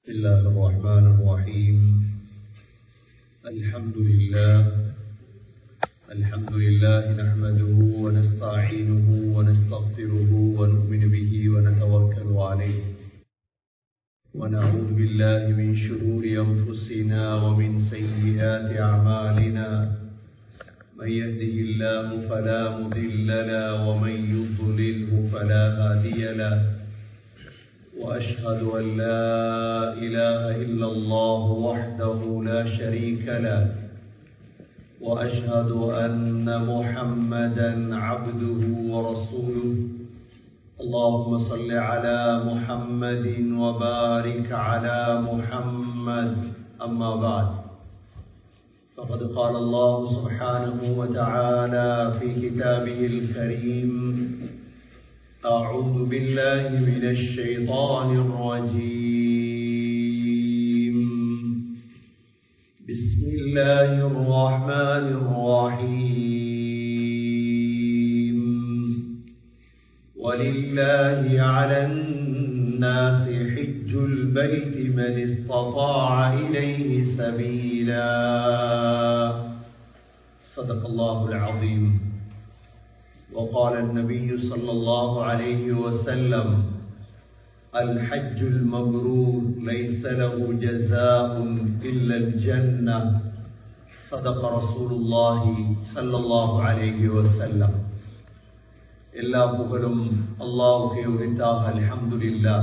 بسم الله الرحمن الرحيم الحمد لله الحمد لله نحمده ونستعينه ونستغفره ونؤمن به ونتوكل عليه ونعوذ بالله من شرور أنفسنا ومن سيئات أعمالنا من يهده الله فلا مضل له ومن يضلله فلا هادي له واشهد ان لا اله الا الله وحده لا شريك له واشهد ان محمدا عبده ورسوله اللهم صل على محمد وبارك على محمد اما بعد فقد قال الله سبحانه وتعالى في كتابه الكريم أعوذ بالله من الشيطان الرجيم بسم الله الرحمن الرحيم ولله على الناس حج البيت من استطاع إليه سبيلا صدق الله العظيم وقال النبي صلى الله عليه وسلم الحج المبرور ليس له جزاء إلا الجنة صدق رسول الله صلى الله عليه وسلم எல்லா புகழும் அல்லாஹுக்கே உரித்தாக அல்ஹம்துலில்லா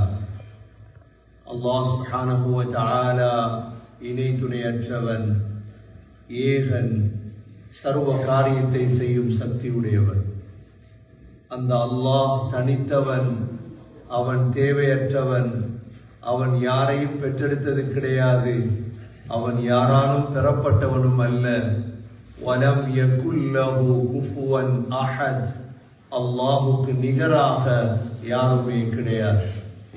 அல்லாஹ் சுப்ஹானஹு வ தஆலா இணை துணையற்றவன் ஏகன் சர்வ காரியத்தை செய்யும் சக்தியுடையவன் அந்த அல்லாஹ் தனித்தவன் அவன் தேவையற்றவன் அவன் யாரையும் பெற்றெடுத்தது கிடையாது அவன் யாராலும் பெறப்பட்டவனும் அல்ல வலம் யகுல்லஹு குஃபுவன் அஹத் அல்லாஹுக்கு நிகராக யாருமே கிடையாது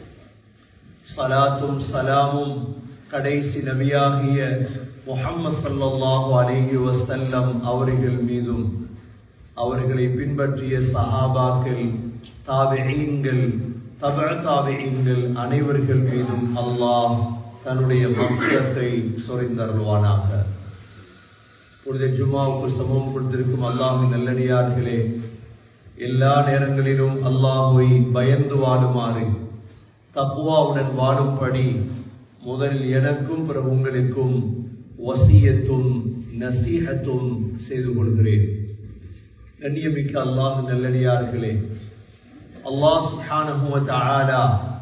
சலாத்தும் சலாமும் கடைசி நபியாகிய முஹம்மது சல்லல்லாஹு அலைஹி வஸல்லம் அவர்கள் மீதும் அவர்களை பின்பற்றிய சஹாபாக்கள் தாபிஈன்கள் தப தாபிஈன்கள் அனைவர்கள் மீதும் அல்லாஹ் தன்னுடைய மங்களத்தை சொரிந்தருள்வானாக புனித ஜுமாவுக்கு சமூகம் கொடுத்திருக்கும் அல்லாஹின் நல்லடியார்களே எல்லா நேரங்களிலும் அல்லாஹுவை பயந்து வாழுமாறு தப்புவாவுடன் வாழும்படி முதலில் எனக்கும் பிற உங்களுக்கும் வசியத்தும் நசீகத்தும் செய்து கொள்கிறேன் கண்ணியமிக்க அல்லாஹ் நல்லடியார்களே அல்லாஹ் சுஹானஹுவ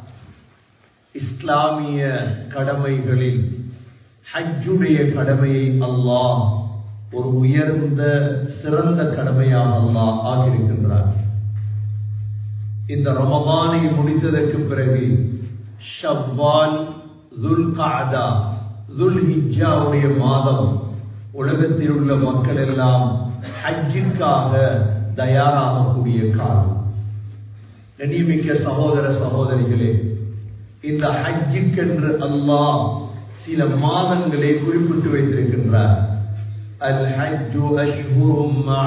இஸ்லாமிய கடமைகளில் ஹஜ்ஜுடைய கடமையை அல்லாஹ் ஒரு உயர்ந்த சிறந்த கடமையாக அல்லாஹ் ஆகியிருக்கின்றார் இந்த ரமபானை முடித்ததற்கு பிறகு ஷவ்வால் துல் காதா துல் ஹிஜாவுடைய மாதம் உலகத்தில் உள்ள மக்கள் எல்லாம் ஹஜ்ஜிற்காக தயாராகக்கூடிய காலம் கண்ணியமிக்க சகோதர சகோதரிகளே இந்த ஹஜ்ஜிற்கென்று அல்லாஹ் சில மாதங்களை குறிப்பிட்டு வைத்திருக்கின்றார் الحج أشهر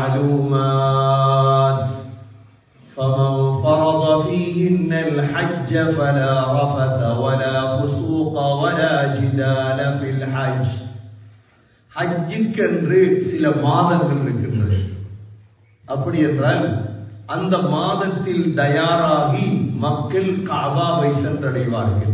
معلومات فمن فرض فيهن الحج فلا رفث ولا فسوق ولا جدال في الحج ஹஜ்ஜுக்கென்று சில மாதங்கள் இருக்கின்றது அப்படி என்றால் அந்த மாதத்தில் தயாராகி மக்கள் காபாவை சென்றடைவார்கள்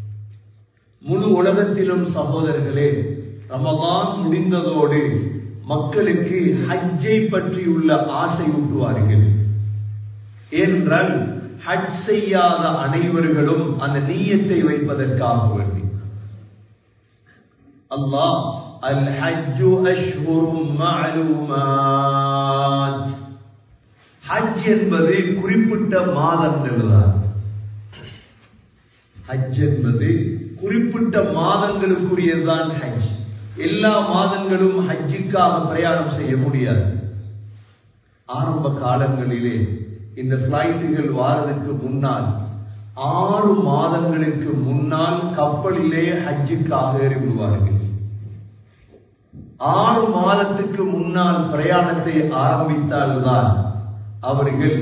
முழு உலகத்திலும் சகோதரர்களே ரமதான் முடிந்ததோடு மக்களுக்கு ஹஜ்ஜை பற்றியுள்ள ஆசை ஊட்டுவார்கள் ஏனென்றால் ஹஜ் செய்யாத அனைவர்களும் அந்த நீயத்தை வைப்பதற்காக வேண்டி அல்லாஹ் الحج أشهر معلومات ஹஜ் என்பது குறிப்பிட்ட மாதங்கள் தான் ஹஜ் என்பது குறிப்பிட்ட மாதங்களுக்குரியதுதான் ஹஜ் எல்லா மாதங்களும் ஹஜ்ஜுக்காக பிரயாணம் செய்ய முடியாது ஆரம்ப காலங்களிலே இந்த பிளைட்டுகள் வாரதுக்கு முன்னால் ஆறு மாதங்களுக்கு முன்னால் கப்பலிலே ஹஜ்ஜுக்காக ஏறிவிடுவார்கள் ஆறு மாதத்துக்கு முன்னால் பிரயாணத்தை ஆரம்பித்தால்தான் அவர்கள்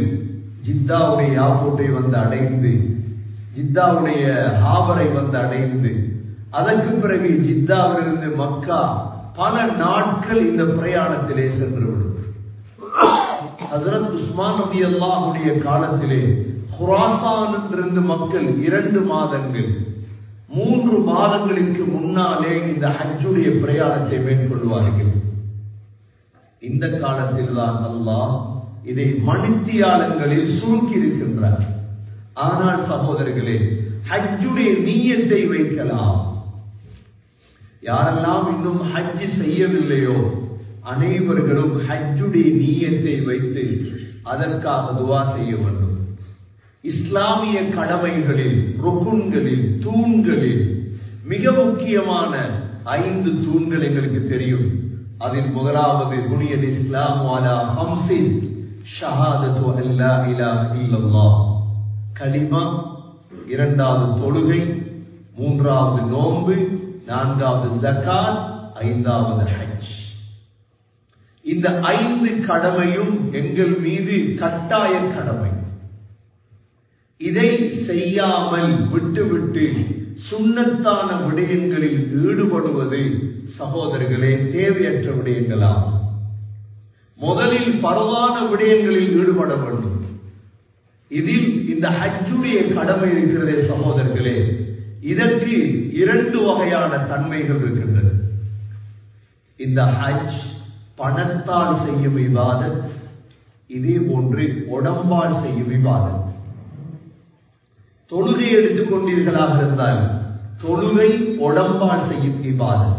ஜித்தாவுடைய ஏர்போர்ட்டை வந்து அடைந்து ஜித்தாவுடைய ஹாபரை வந்து அடைந்து அதற்கு பிறகு ஜித்தாவிலிருந்து மக்கா பல நாட்கள் இந்த பிரயாணத்திலே சென்றுவிடும் ஹசரத் உஸ்மான் நபி அல்லாஹுடைய காலத்திலே ஹுராசானிலிருந்து மக்கள் இரண்டு மாதங்கள் மூன்று மாதங்களுக்கு முன்னாலே இந்த ஹஜ்ஜுடைய பிரயாணத்தை மேற்கொள்வார்கள் இந்த காலத்தில் தான் அல்லாஹ் இதை மணித்தியாலங்களில் சுருக்கி இருக்கின்றார் ஆனால் சகோதரர்களே ஹஜ்ஜுடைய நீயத்தை வைக்கலாம் யாரெல்லாம் இன்னும் ஹஜ் செய்யவில்லையோ அனைவர்களும் ஹஜ்ஜுடைய நீயத்தை வைத்து அதற்காக துவா செய்ய வேண்டும் இஸ்லாமிய கடமைகளில் ருக்குன்களில் தூண்களில் மிக முக்கியமான ஐந்து தூண்கள் எங்களுக்கு தெரியும் அதில் முதலாவது புனியல் இஸ்லாம் வாலா ஹம்சின் ஷஹாதத்து அல்லா இலாஹ இல்லல்லாஹ் கலிமா இரண்டாவது தொழுகை மூன்றாவது நோன்பு நான்காவது ஜகாத் ஐந்தாவது ஹஜ் இந்த ஐந்து கடமையும் எங்கள் மீது கட்டாய கடமை இதை செய்யாமல் விட்டுவிட்டு சுண்ணத்தான விடயங்களில் ஈடுபடுவது சகோதரர்களே தேவையற்ற விடயங்களாம் முதலில் பரவான விடயங்களில் ஈடுபட வேண்டும் இதில் இந்த ஹஜ்ஜுடைய கடமை இருக்கிறதே சகோதரர்களே இதற்கு இரண்டு வகையான தன்மைகள் இருக்கின்றது இந்த ஹஜ் பணத்தால் செய்யும் விவாதத் இதே போன்று உடம்பால் செய்யும் விவாதம் தொழுகை எடுத்துக் கொண்டீர்களாக இருந்தால் தொழுகை உடம்பால் செய்யும் விவாதம்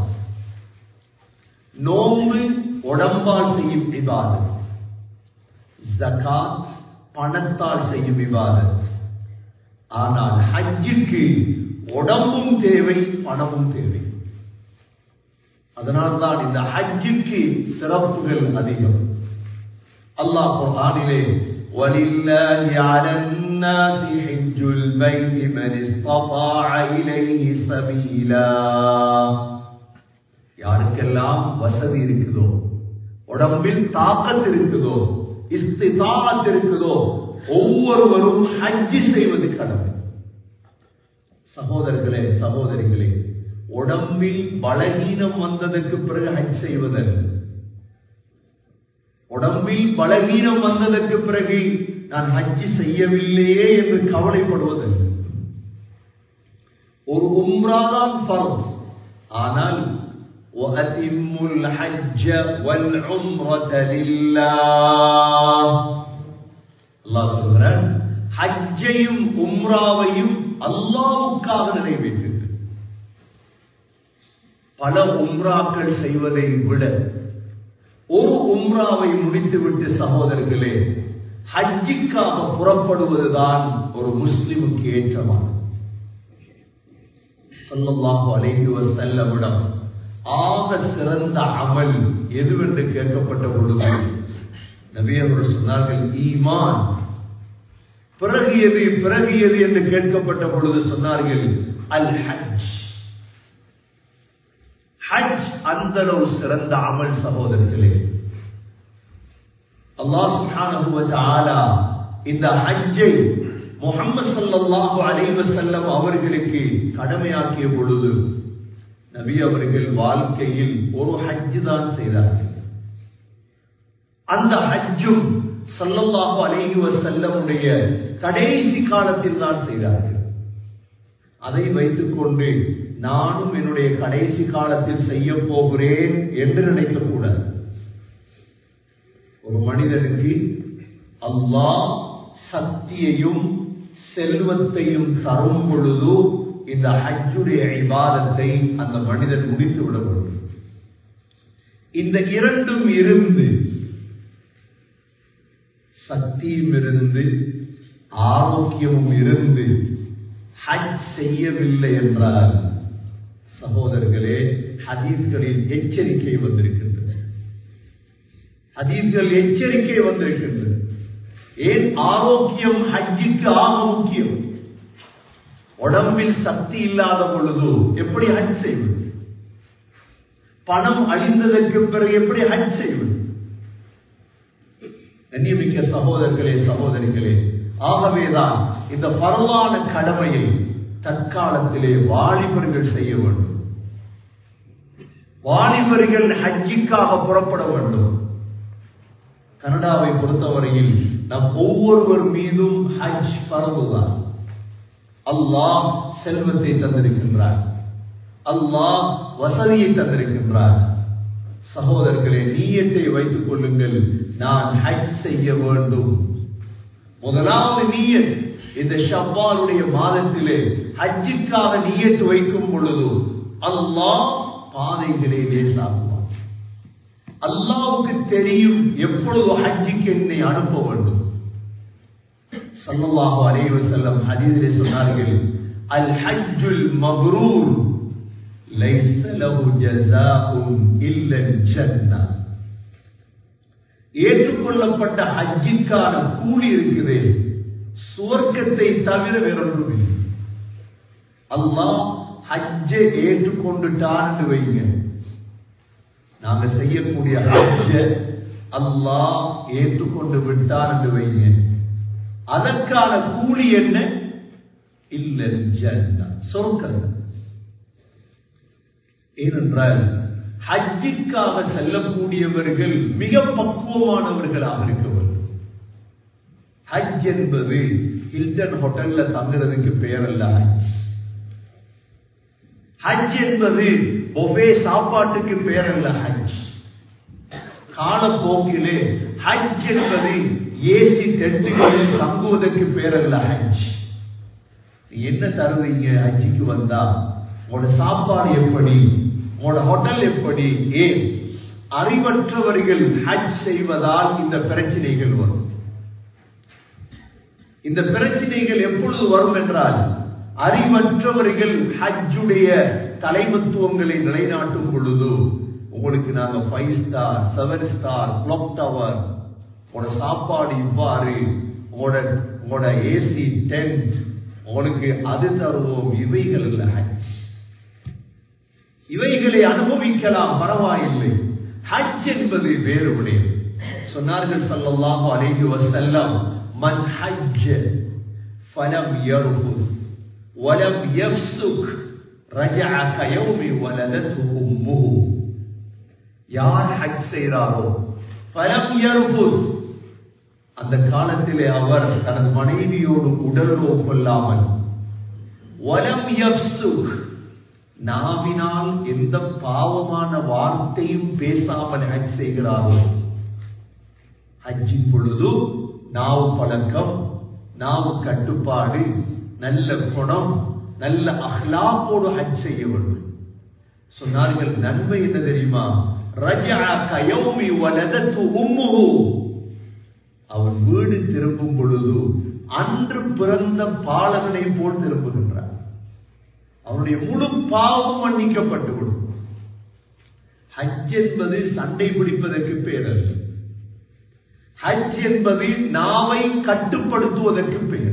நோம்பு உடம்பால் செய்யும் விவாதம் ஜகாத் பணத்தால் செய்யும் விவாதம் ஆனால் ஹஜ்ஜுக்கு உடம்பும் தேவை பணமும் தேவை அதனால்தான் இந்த ஹஜ்ஜுக்கு சிறப்புகள் அதிகம் அல்லாஹ் குர்ஆனிலே وَلِلَّهِ عَلَى النَّاسِ حِجُّ الْبَيْتِ مَنِ اسْتَطَاعَ إِلَيْهِ سَبِيلًا யாருக்கெல்லாம் வசதி இருக்குதோ உடம்பில் தாக்கத் இருக்குதோ இஸ்திதாத் இருக்குதோ ஒவ்வொருவரும் ஹஜ்ஜி செய்வது கடமை சகோதரர்களே சகோதரிகளே உடம்பில் பலகீனம் வந்ததற்கு பிறகு ஹஜ் செய்வதல்ல உடம்பில் பலகீனம் வந்ததற்கு பிறகு நான் ஹஜ் செய்யவில்லையே என்று கவலைப்படுவதல்ல ஒரு உம்ராதான் ஃபர்ஸ் ஆனால் وَأَتِمُّوا الْحَجَّ وَالْعُمْرَةَ لِلَّهِ அல்லாஹ் சொல்கிறான் ஹஜ்ஜையும் உம்ராவையும் அல்லாவுக்காக நிறைவேற்று பல உம்ராக்கள் செய்வதை விட ஒரு உம்ராவை முடித்துவிட்டு சகோதரர்களே ஹஜ்ஜிக்காக புறப்படுவதுதான் ஒரு முஸ்லிமுக்கு ஏற்றமானது சொல்லல்லாஹு அலைஹி வஸல்லமிடம் ஆக சிறந்த அமல் எதுவென்று கேட்கப்பட்ட பொழுது நபி அவர்கள் சொன்னார்கள் ஈமான் பிறகு எது பிறகு எது என்று கேட்கப்பட்ட பொழுது சொன்னார்கள் அல் ஹஜ் ஹஜ் அந்த அளவு சிறந்த அமல் சகோதரர்களே அல்லாஹ் சுப்ஹானஹு வ தஆலா இந்த ஹஜ்ஜை முஹம்மது ஸல்லல்லாஹு அலைஹி வஸல்லம் அவர்களுக்கு கடமையாக்கிய பொழுது நபி அவர்கள் வாழ்க்கையில் ஒரு ஹஜ் தான் செய்தார்கள் அந்த ஹஜ்ஜும் ஸல்லல்லாஹு அலைஹி வஸல்லமுடைய கடைசி காலத்தில் தான் செய்தார்கள் அதை வைத்துக்கொண்டு நானும் என்னுடைய கடைசி காலத்தில் செய்ய போகிறேன் என்று நினைக்கக்கூடாது ஒரு மனிதனுக்கு அல்லாஹ் சக்தியையும் செல்வத்தையும் தரும் பொழுது இந்த ஹஜ்ஜுடைய இபாதத்தை அந்த மனிதன் முடித்து விட வேண்டும் இந்த இரண்டும் இருந்து சக்தியும் இருந்து ஆரோக்கியமும் இருந்து ஹஜ் செய்யவில்லை என்றால் சகோதரர்களே ஹதீஸ்களில் எச்சரிக்கை வந்திருக்கின்றன ஹதீஸ்கள் எச்சரிக்கை வந்திருக்கின்றன ஏன் ஆரோக்கியம் ஹஜ்ஜிக்கு ஆக முக்கியம் உடம்பில் சக்தி இல்லாத பொழுது எப்படி ஹஜ் செய்வது பணம் அழிந்ததற்கு பிறகு எப்படி ஹஜ் செய்வது கண்ணியமிக்க சகோதரர்களே சகோதரிகளே ஆகவேதான் இந்த பரவான கடமையை தற்காலத்திலே வாலிபர்கள் செய்ய வேண்டும் வாலிபர்கள் ஹஜ்ஜிக்காக புறப்பட வேண்டும் கனடாவை பொறுத்தவரையில் நம் ஒவ்வொருவர் மீதும் ஹஜ் பரவுதான் அல்லாஹ் செல்வத்தை தந்திருக்கின்றார் அல்லாஹ் வசதியை தந்திருக்கின்றார் சகோதரர்களே நீயத்தை வைத்துக் கொள்ளுங்கள் நான் ஹஜ் செய்ய வேண்டும் முதலாவது நீயத் இந்த ஷவ்வாலுடைய மாதத்திலே ஹஜ்ஜிற்காக நீயத்து வைக்கும் பொழுது அல்லாஹ் பாதைகளை லேசாகுவான் அல்லாவுக்கு தெரியும் எப்பொழுது ஹஜ்ஜிக்கு என்னை அனுப்ப வேண்டும் சல்லல்லாஹு அலைஹி வஸல்லம் ஹதீஸிலே சொன்னார்கள் அல் ஹஜ்ஜுல் மப்ரூர் லைஸ லஹு ஜஸாஉன் இல்லா ஜன்னah ஏற்றுக்கொள்ளப்பட்ட ஹஜ்ஜிற்கான கூலி இருக்குது சுவர்க்கத்தை தவிர வேறொன்றும் இல்லை அல்லாஹ் ஹஜ்ஜை ஏற்றுக்கொண்டுட்டான்னு வைங்க நாங்க செய்யக்கூடிய ஹஜ்ஜ அல்லாஹ் ஏற்றுக்கொண்டு விட்டான் என்று வைங்க அதற்கான கூலி என்ன இல்ல ஜன்னா சொர்க்கம் ஏனென்றால் ஹஜ்ஜிற்காக செல்லக்கூடியவர்கள் மிக பக்குவமானவர்களாக இருக்க வேண்டும் ஹஜ் என்பது ஹில்டன் ஹோட்டல்ல தங்குறதுக்கு பெயர் அல்ல ஹஜ் ஹஜ் என்பது பொஃபே சாப்பாட்டுக்கு பெயர் அல்ல ஹஜ் காலப்போக்கிலே ஹஜ் என்பது ஏசி டென்ட்டுகளில் தங்குவதற்கு பெயர் அல்ல ஹஜ் என்ன தருவீங்க ஹஜ்ஜிக்கு வந்தா உங்களோட சாப்பாடு எப்படி உங்களோட ஹோட்டல் எப்படி ஏன் அறிவற்றவர்கள் ஹஜ் செய்வதால் இந்த பிரச்சனைகள் வரும் இந்த பிரச்சனைகள் எப்பொழுது வரும் என்றால் அறிவற்றவர்கள் ஹஜ்ஜுடைய தலைமத்துவங்களை நிலைநாட்டும் பொழுது உங்களுக்கு நாங்க five star seven star clock tower உங்களோட சாப்பாடு இவ்வாறு உங்களோட உங்களோட ஏசி டென்ட் உங்களுக்கு அது தருவோம் இவைகள் இல்ல ஹஜ் இவைகளை அனுபவிக்கலாம் பரவாயில்லை ஹஜ் என்பது வேறு விடயம் சொன்னார்கள் சல்லல்லாஹு அலைஹி வஸல்லம் மன் ஹஜ் ஃபலம் யர்ஃபுஸ் வலம் யஃப்சுக் ரஜஅ கயௌமி வலதத்து உம்முஹு யார் ஹஜ் செய்கிறாரோ ஃபலம் யர்ஃபுஸ் அந்த காலத்திலே அவர் தனது மனைவியோடு உடலோ கொள்ளாமல் வலம் யஃப்சுக் நாவினால் எந்த பாவமான வார்த்தையும் பேசாமல் ஹஜ் செய்கிறாரோ ஹஜ்ஜின் பொழுது நாவு பழக்கம் நாவு கட்டுப்பாடு நல்ல குணம் நல்ல அஹ்லாப்போடு ஹஜ் செய்ய வேண்டும் சொன்னார்கள் நன்மை என்ன தெரியுமா ரஜா கயோமி வலதத்து உம்முஹு அவன் வீடு திரும்பும் பொழுது அன்று பிறந்த பாலகனை போல் திரும்புகின்றார் அவனுடைய முழு பாவமும் மன்னிக்கப்பட்டு விடும் ஹஜ் என்பது சண்டை பிடிப்பதற்கு பெயர் அல்ல ஹஜ் என்பது நாவை கட்டுப்படுத்துவதற்கு பெயர்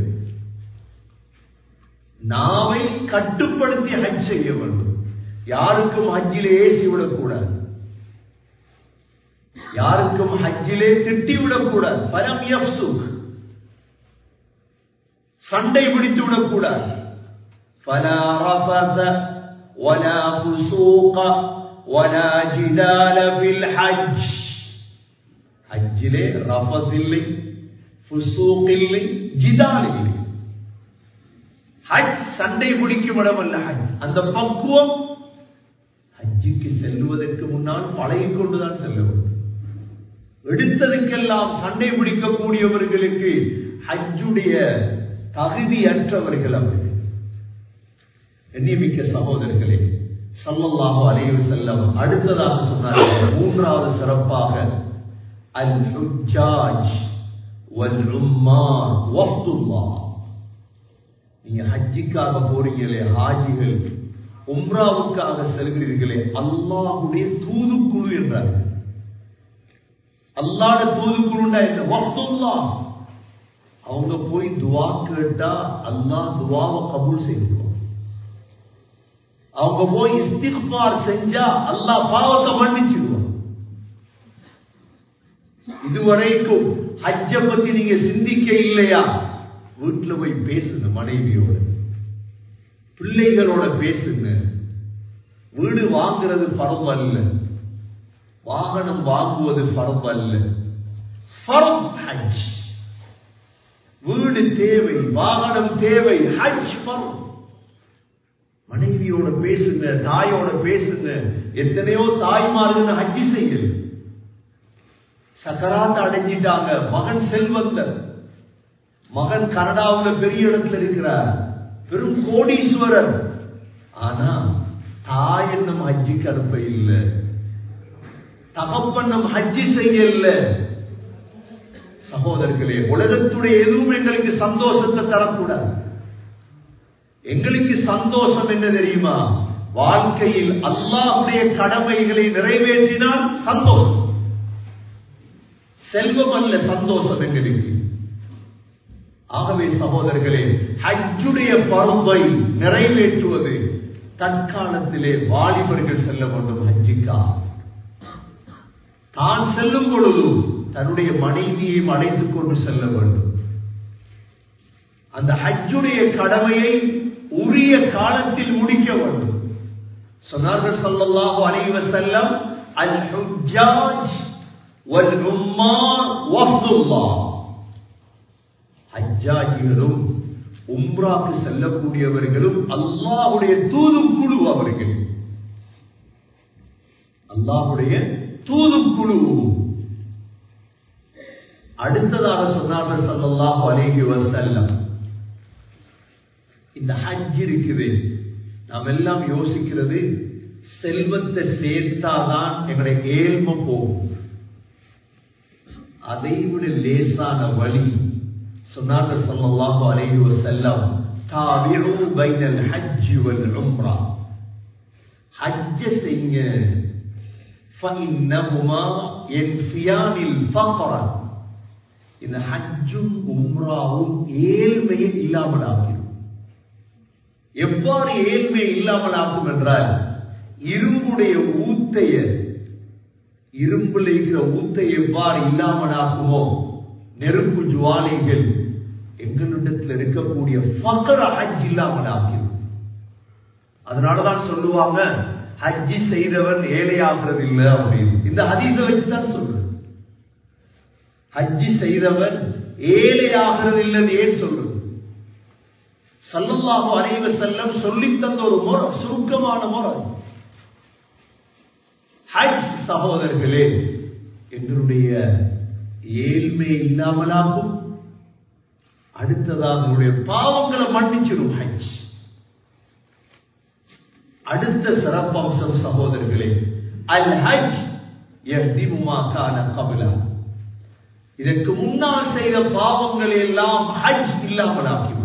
நாவை கட்டுப்படுத்தி ஹஜ் செய்ய வேண்டும் யாருக்கும் ஹஜ்ஜிலே ஏசி விடக்கூடாது யாருக்கும் ஹஜ்ஜிலே திட்டிவிடக் கூடாது பரம் யஃப்சுக் சண்டை பிடித்து விடக்கூடாது فلا رفث ولا فسوق ولا جدال في الحج ஹஜ்ஜிலே ரஃபத் இல்லை ஃபுசூக் இல்லை ஜிதால் இல்லை ஹஜ் சண்டை பிடிக்கும் இடம் அல்ல ஹஜ் அந்த பக்குவம் ஹஜ்ஜுக்கு செல்வதற்கு முன்னால் பழகிக் கொண்டுதான் செல்ல வேண்டும் எடுத்ததுக்கெல்லாம் சண்டை பிடிக்கக்கூடியவர்களுக்கு ஹஜ்ஜுடைய தகுதியற்றவர்கள் அவர்கள் எண்ணிமிக்க சகோதரர்களே சல்லல்லாஹு அலைஹி வஸல்லம் அடுத்ததாக சொன்னார்கள் மூன்றாவது சிறப்பாக அல் ஹுஜ்ஜாஜ் வல் உம்மார் வஃப்துல்லாஹ் நீங்க ஹஜ்ஜிக்காக போறீங்களே ஹாஜிகள் உம்ராவுக்காக செல்கிறீர்களே அல்லாஹுடைய தூதுக்குழு என்றார்கள் அல்லாட தூதுக்குழுண்டா என்ன வஃப்துல்லாஹ் அவங்க போய் துவா கேட்டா அல்லாஹ் துவாவை கபூல் செய்துவான் அவங்க போய் இஸ்திக்பார் செஞ்சா அல்லாஹ் பாவத்தை மன்னிச்சிடுவான் இதுவரைக்கும் ஹஜ்ஜ பத்தி நீங்க சிந்திக்க இல்லையா வீட்டுல போய் பேசுங்க மனைவியோட பிள்ளைகளோட பேசுங்க வீடு வாங்குறது பரம் அல்ல வாகனம் வாங்குவது பரம் அல்ல ஃபர்த் ஹஜ் வீடு தேவை வாகனம் தேவை ஹஜ் ஃபர்த் மனைவியோட பேசுங்க தாயோட பேசுங்க எத்தனையோ தாய்மார்கள் ஹஜ்ஜி செய்யுது சக்கராத்த அடைஞ்சிட்டாங்க மகன் செல்வந்தர் மகன் கனடாவுல பெரிய இடத்துல இருக்கிறார் பெரும் கோடீஸ்வரர் ஆனா தாய் என்னும் ஹஜ்ஜிக்கு அனுப்ப இல்லை தகப்பன் நம் ஹஜ்ஜி செய்யல சகோதரர்களே உலகத்துடைய எதுவும் எங்களுக்கு சந்தோஷத்தை தரக்கூடாது எங்களுக்கு சந்தோஷம் என்ன தெரியுமா வாழ்க்கையில் அல்லாஹுடைய கடமைகளை நிறைவேற்றினால் சந்தோஷம் செல்வம் அல்ல சந்தோஷம் எங்களுக்கு ஆகவே சகோதரர்களே ஹஜ்ஜுடைய பருவை நிறைவேற்றுவது தற்காலத்திலே வாலிபர்கள் செல்ல வேண்டும் ஹஜ்ஜிக்கா தான் செல்லும் பொழுது தன்னுடைய மனைவியையும் அழைத்துக் கொண்டு செல்ல வேண்டும் அந்த ஹஜ்ஜுடைய கடமையை உரிய காலத்தில் முடிக்க வேண்டும் சொன்னார்கள் ஸல்லல்லாஹு அலைஹி வஸல்லம் அல் ஹுஜ்ஜாஜ் வல் உம்மார் வஃதுல்லாஹ் ஹஜ்ஜாஜிகளும் உம்ராக்கு செல்லக்கூடியவர்களும் அல்லாஹ்வுடைய தூதுக்குழு அவர்கள் அல்லாஹ்வுடைய தூதுக்குழு அடுத்ததாக சொன்னார்கள் ஸல்லல்லாஹு அலைஹி வஸல்லம் இந்த ஹஜ் இருக்குது நாம் எல்லாம் யோசிக்கிறது செல்வத்தை சேர்த்தாதான் எங்களுடைய ஏழ்மை போகும் அதை விட லேசான வழி சொன்னார்கள் ஸல்லல்லாஹு அலைஹி வஸல்லம் தாபிஉ பைனல் ஹஜ் வல் உம்ரா ஹஜ் செய்யுங்க فإنهما ينفيان الفقر இந்த ஹஜ்ஜும் உம்ராவும் ஏழ்மையை இல்லாமல் ஆகிடும் எவ்வாறு ஏழ்மை இல்லாமல் ஆகும் என்றால் இரும்புடைய ஊத்தைய இரும்பில் இருக்கிற ஊத்தை எவ்வாறு இல்லாமல் ஆகுமோ நெருப்பு ஜுவாலைகள் எங்களிடத்தில் இருக்கக்கூடிய ஃபக்கர ஹஜ் இல்லாமல் ஆகிடும் அதனாலதான் சொல்லுவாங்க ஹஜ்ஜி செய்தவன் ஏழையாகிறது இல்லை அப்படின்னு இந்த ஹதீஸை வச்சுதான் சொல்றேன் ஹஜ்ஜி செய்தவன் ஏழையாகிறது இல்லைன்னு ஏன் சொல்றது சல்லல்லாஹு அலைஹி வஸல்லம் சொல்லி தந்த ஒரு முறை சுருக்கமான முறை ஹஜ் சகோதரர்களே எங்களுடைய ஏழ்மை இல்லாமலாகும் அடுத்ததாக உங்களுடைய பாவங்களை மன்னிச்சிடும் ஹஜ் அடுத்த சிறப்பம்சம் சகோதரர்களே அல் ஹஜ் யஹ்திமுமா கான கபிலா இதற்கு முன்னால் செய்த பாவங்கள் எல்லாம் ஹஜ் இல்லாமல் ஆக்கிவிடும்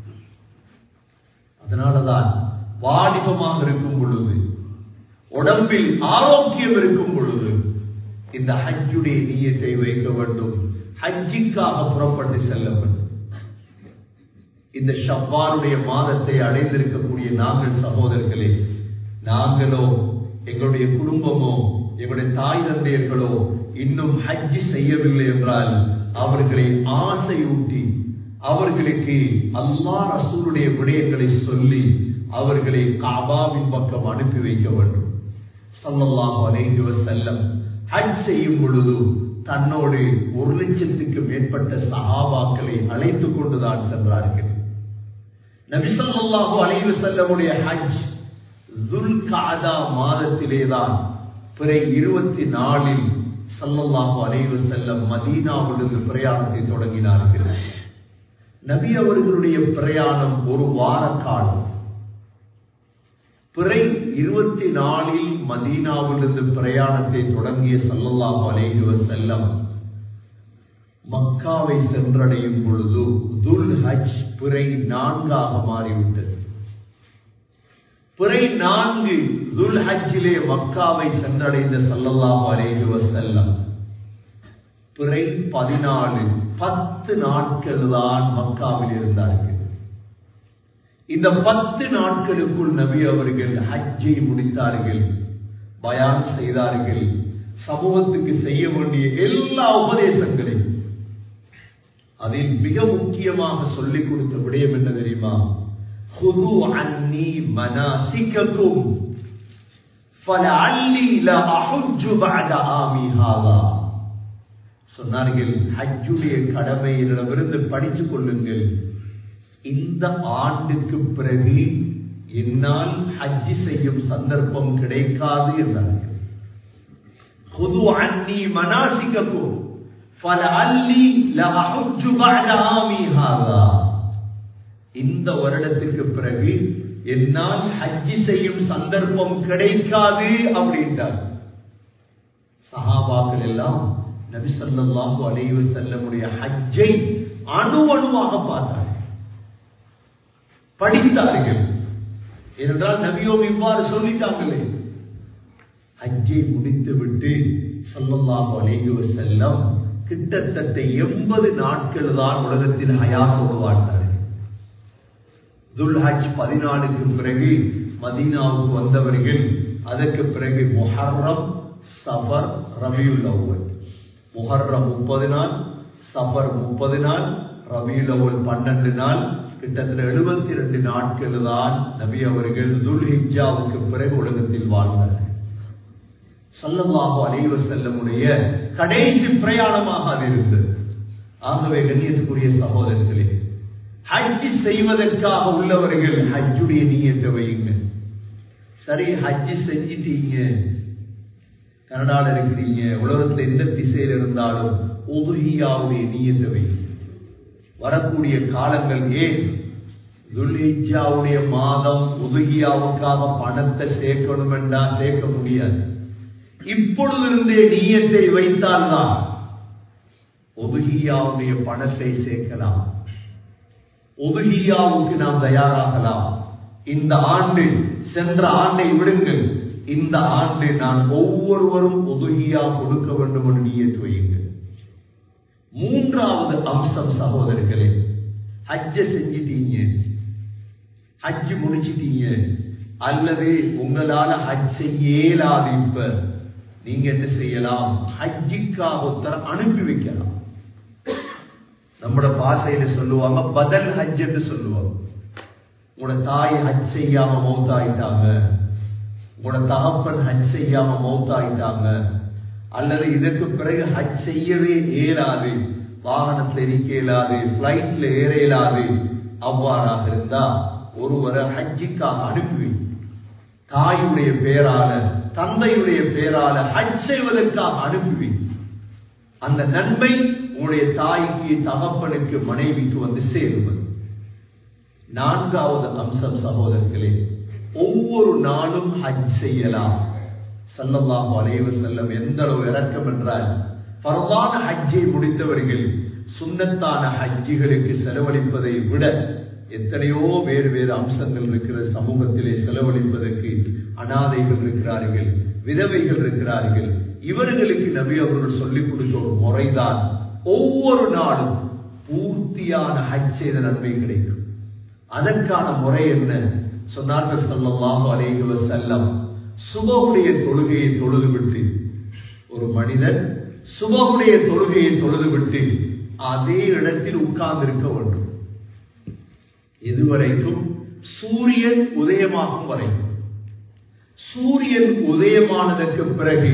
அதனாலதான் வாலிபமாக இருக்கும் பொழுது உடம்பில் ஆரோக்கியம் இருக்கும் பொழுது இந்த ஹஜ்ஜுடைய நீயத்தை வைக்க வேண்டும் ஹஜ்ஜிக்காக புறப்பட்டு செல்ல வேண்டும் இந்த ஷவ்வாருடைய மாதத்தை அடைந்திருக்கக்கூடிய நாங்கள் சகோதரர்களே நாங்களோ எங்களுடைய குடும்பமோ எங்களுடைய தாய் தந்தையர்களோ இன்னும் ஹஜ் செய்யவில்லை என்றால் அவர்களை ஆசையூட்டி அவர்களுக்கு அல்லா ரசூலுடைய விடயங்களை சொல்லி அவர்களை காபாவின் பக்கம் அனுப்பி வைக்க வேண்டும் சல்லல்லாஹு அலைஹி வஸல்லம் ஹஜ் செய்யும் பொழுது தன்னோடு ஒரு லட்சத்துக்கு மேற்பட்ட சஹாபாக்களை அழைத்துக் கொண்டுதான் சென்றார்கள் நபிசல்லாஹு அலைஹி வஸல்லமுடைய ஹஜ் துல்காதா மாதத்திலேதான் பிறை இருபத்தி நாலில் சல்லல்லாஹு அலைஹி வஸல்லம் மதீனாவிலிருந்து பிரயாணத்தை தொடங்கினார்கள் நபி அவர்களுடைய பிரயாணம் ஒரு வார காலம் பிறை இருபத்தி நாலில் மதீனாவிலிருந்து பிரயாணத்தை தொடங்கிய சல்லல்லாஹு அலைஹி வஸல்லம் மக்காவை சென்றடையும் பொழுது துல் ஹஜ் பிறை நான்காக மாறிவிட்டது பிறை நான்கு துல் ஹஜ்ஜிலே மக்காவை சென்றடைந்த சல்லல்லாஹு அலைஹி வஸல்லம் பிறை பதினாலு பத்து நாட்கள் தான் மக்காவில் இருந்தார்கள் இந்த பத்து நாட்களுக்குள் நபி அவர்கள் ஹஜ்ஜை முடித்தார்கள் பயான் செய்தார்கள் சமூகத்துக்கு செய்ய வேண்டிய எல்லா உபதேசங்களையும் அதில் மிக முக்கியமாக சொல்லிக் கொடுத்த விடயம் என்ன தெரியுமா ஹுது அன்னி மனாசிக்கக்கும் فلعلي لا احج بعد عامي هذا சொன்னார்கள் ஹஜ்ஜுடைய கடமையிடமிருந்து படித்துக் கொள்ளுங்கள் இந்த ஆண்டுக்கு பிறகு என்னால் ஹஜ்ஜி செய்யும் சந்தர்ப்பம் கிடைக்காது என்றார்கள் خذوا عني مناسككم فلعلي لا احج بعد عامي هذا இந்த வருடத்துக்கு பிறகு என்னால் ஹஜ்ஜி செய்யும் சந்தர்ப்பம் கிடைக்காது அப்படின்றார் சஹாபாக்கள் எல்லாம் நபி ஸல்லல்லாஹு அலைஹி வஸல்லமுடைய ஹஜ்ஜை அணு அணுவாக பார்த்தார்கள் படித்தார்கள் ஏனென்றால் நபியோம் இவ்வாறு சொல்லிட்டாங்களே ஹஜ்ஜை முடித்து விட்டு ஸல்லல்லாஹு அலைஹி வஸல்லம் கிட்டத்தட்ட எண்பது நாட்கள் தான் உலகத்தில் ஹயாத்தோடு வாழ்ந்தார்கள் துல்ஹஜ் பதினாலுக்கு பிறகு மதீனாவுக்கு வந்தவர்கள் அதற்கு பிறகு முஹர்ரம் சஃபர் ரபியுல் அவ்வல் முஹர்ரம் முப்பது நாள் சஃபர் முப்பது நாள் ரபியுல் அவ்வல் பன்னெண்டு நாள் கிட்டத்தட்ட எழுபத்தி ரெண்டு நாட்கள் தான் நபி அவர்கள் துல் ஹிஜாவுக்கு பிறகு உலகத்தில் வாழ்ந்தார்கள் சல்லல்லாஹு அலைஹி வஸல்லமுடைய கடைசி பிரயாணமாக அது இருந்தது ஆகவே கண்ணியத்துக்குரிய சகோதரர்களே ஹஜ் செய்வதற்காக உள்ளவர்கள் ஹஜ்ஜுடைய நீயத்தை வையுங்க சரி ஹஜ் செஞ்சிட்டீங்க கனடால இருக்கிறீங்க உலகத்துல எந்த திசையில் இருந்தாலும் உதுகியாவுடைய நீயத்தை வைங்க வரக்கூடிய காலங்கள் ஏன் துல்ஹிஜாவுடைய மாதம் உதுகியாவுக்காக பணத்தை சேர்க்கணும் என்றா சேர்க்க முடியாது இப்பொழுதிருந்தே நீயத்தை வைத்தால்தான் உதுகியாவுடைய பணத்தை சேர்க்கலாம் உதுகியாவுக்கு நாம் தயாராகலாம் இந்த ஆண்டு சென்ற ஆண்டை விடுங்கள் இந்த ஆண்டு நான் ஒவ்வொருவரும் உதுகியா கொடுக்க வேண்டும் என்று நீயத்து வையுங்கள் மூன்றாவது அம்சம் சகோதரர்களே ஹஜ்ஜ செஞ்சிட்டீங்க ஹஜ் முடிச்சிட்டீங்க அல்லது உங்களால ஹஜ் செய்ய இயலாது இப்ப நீங்க என்ன செய்யலாம் ஹஜ்ஜிக்காக ஒருத்தர அனுப்பி வைக்கலாம் நம்மட பாசையில சொல்லுவாங்க பதல் ஹஜ் என்று சொல்லுவாங்க உங்களோட தாய் ஹஜ் செய்யாம மௌத்தாயிட்டாங்க உங்களோட தகப்பன் ஹஜ் செய்யாம மௌத்தாயிட்டாங்க அல்லது இதற்கு பிறகு ஹஜ் செய்யவே இயலாது வாகனத்தில் இருக்க இயலாது பிளைட்ல ஏற இயலாது அவ்வாறாக இருந்தா ஒருவரை ஹஜ்ஜிக்காக அனுப்பி தாயுடைய பேரால தந்தையுடைய பேரால ஹஜ் செய்வதற்காக அனுப்பி அந்த நன்மை உங்களுடைய தாய்க்கு தகப்பனுக்கு மனைவிக்கு வந்து சேருவது நான்காவது அம்சம் சகோதரர்களே ஒவ்வொரு நாளும் ஹஜ் செய்யலாம் சல்லல்லாஹு அலைஹி செல்லம் எந்த அளவு இறக்கம் என்றால் பரவான ஹஜ்ஜை முடித்தவர்கள் சுண்ணத்தான ஹஜ்ஜிகளுக்கு செலவழிப்பதை விட எத்தனையோ வேறு வேறு அம்சங்கள் இருக்கிற சமூகத்திலே செலவழிப்பதற்கு அனாதைகள் இருக்கிறார்கள் விதவைகள் இருக்கிறார்கள் இவர்களுக்கு நபி அவர்கள் சொல்லிக் கொடுத்த ஒரு முறைதான் ஒவ்வொரு நாளும் பூர்த்தியான ஹஜ் செய்த நன்மை கிடைக்கும் அதற்கான முறை என்ன சொன்னார்கள் சொல்லலாம் அலைஹி வஸல்லம் சுபகுடைய தொழுகையை தொழுது விட்டு ஒரு மனிதன் சுபகுடைய தொழுகையை தொழுது விட்டு அதே இடத்தில் உட்கார்ந்து இருக்க வேண்டும் இதுவரைக்கும் சூரியன் உதயமாகும் வரை சூரியன் உதயமானதற்கு பிறகு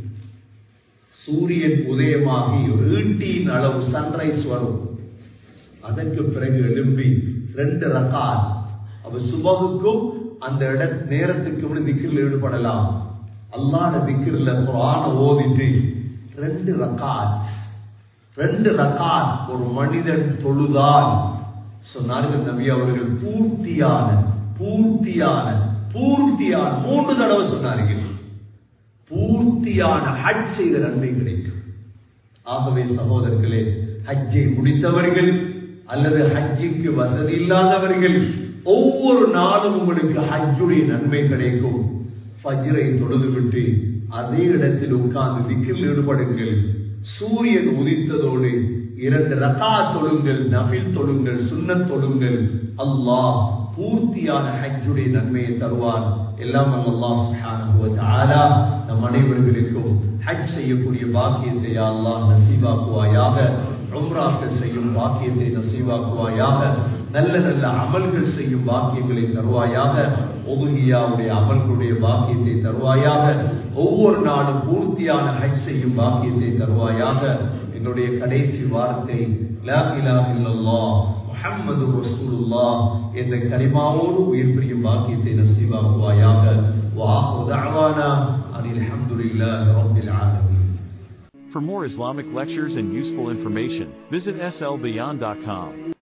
சூரியன் உதயமாகி ஒரு ஈட்டியின் அளவு சன்ரைஸ் வரும் அதற்கு பிறகு எழும்பி ரெண்டு ரகாத் அவ சுபகுக்கும் அந்த இட நேரத்துக்கு திக்கில் ஈடுபடலாம் அல்லாட திக்கில் குரான ஓதிட்டு ரெண்டு ரகாத் ரெண்டு ரகாத் ஒரு மனிதன் தொழுதால் சொன்னார்கள் நபி அவர்கள் பூர்த்தியான பூர்த்தியான பூர்த்தியான மூன்று தடவை சொன்னார்கள் பூர்த்தியான ஹஜ் செய்த நன்மை கிடைக்கும் ஆகவே சகோதரர்களே ஹஜ்ஜை முடித்தவர்கள் அல்லது ஹஜ்ஜிக்கு வசதி இல்லாதவர்கள் ஒவ்வொரு நாளும் உங்களுக்கு ஹஜ்ஜுடைய நன்மை கிடைக்கும் ஃபஜ்ரை தொழுதுவிட்டு அதே இடத்தில் உட்கார்ந்து திக்கில் ஈடுபடுங்கள் சூரியன் உதித்ததோடு இரண்டு ரகா தொழுங்கள் நபில் தொழுங்கள் சுண்ணத் தொழுங்கள் அல்லாஹ் பூர்த்தியான ஹஜ்ஜுடைய நன்மையை தருவான் எல்லாம் அல்லாஹ் சுப்ஹானஹு வ தஆலா நம் அனைவர்களுக்கும் ஹஜ் செய்யக்கூடிய பாக்கியத்தை அல்லாஹ் நசீபாக்குவாயாக உம்ராக்கள் செய்யும் பாக்கியத்தை நசீபாக்குவாயாக நல்ல நல்ல அமல்கள் செய்யும் பாக்கியங்களை தருவாயாக ஒதுகியாவுடைய அமல்களுடைய பாக்கியத்தை தருவாயாக ஒவ்வொரு நாளும் பூர்த்தியான ஹஜ் செய்யும் பாக்கியத்தை தருவாயாக என்னுடைய கடைசி வார்த்தை லா இலாஹ இல்லல்லாஹ் முஹம்மது ரசூலுல்லாஹ் என்ற கலிமாவோடு உயிர் பிரியும் பாக்கியத்தை நசீபாக்குவாயாக வாஹு தஅவானா அனில் ஹம்துலில்லாஹி ரப்பில் ஆலமீன் For more Islamic lectures and useful information, visit slbeyond.com.